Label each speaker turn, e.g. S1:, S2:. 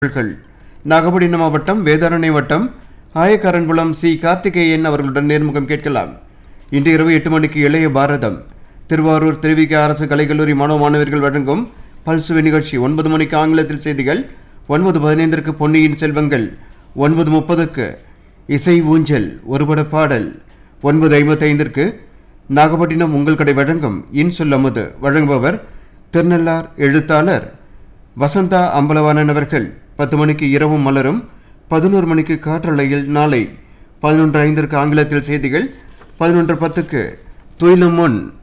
S1: அவர்கள் நாகப்பட்டினம் மாவட்டம் வேதாரண்ய வட்டம் ஆயக்காரன்குளம் சி கார்த்திகேயன் அவர்களுடன் நேர்முகம் கேட்கலாம் இன்று இரவு எட்டு மணிக்கு இளைய பாரதம் திருவாரூர் திருவிக அரசு கலைக்கல்லூரி மாணவ மாணவர்கள் வழங்கும் பல்சுவை நிகழ்ச்சி ஒன்பது மணிக்கு ஆங்கிலத்தில் செய்திகள் ஒன்பது பதினைந்திற்கு பொன்னியின் செல்வங்கள் ஒன்பது முப்பதுக்கு இசை ஊஞ்சல் ஒருபட பாடல் ஒன்பது ஐம்பத்தைந்திற்கு நாகப்பட்டினம் உங்கள் கடை வழங்கும் இன்சொல் அமுது வழங்குபவர் திருநள்ளார் எழுத்தாளர் வசந்தா அம்பலவாணன் அவர்கள் பத்து மணிக்கு இரவும் மலரும் பதினோரு மணிக்கு காற்றலையில் நாளை பதினொன்று ஐந்திற்கு ஆங்கிலத்தில் செய்திகள் பதினொன்று பத்துக்கு துயிலும் முன்